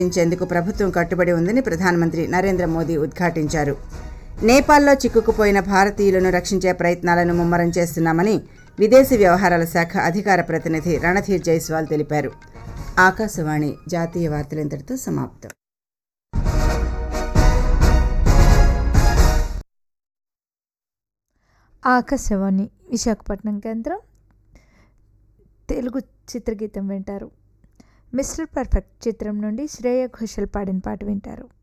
ఇచ్చేందుకు ప్రభుత్వం కట్టుబడి ఉందని ప్రధానమంత్రి నరేంద్ర మోదీ ఉద్ఘాటించారు నేపాల్లో చిక్కుకుపోయిన భారతీయులను రక్షించే ప్రయత్నాలను ముమ్మరం చేస్తున్నామని విదేశీ వ్యవహారాల శాఖ అధికార ప్రతినిధి రణధీర్ జైస్వాల్ తెలిపారు ఆకాశవాణి జాతీయ వార్తలు ఇంతటితో సమాప్తం ఆకాశవాణి విశాఖపట్నం కేంద్రం తెలుగు చిత్రగీతం వింటారు మిస్టర్ పర్ఫెక్ట్ చిత్రం నుండి శ్రేయ ఘోషల్ పాడిన పాట వింటారు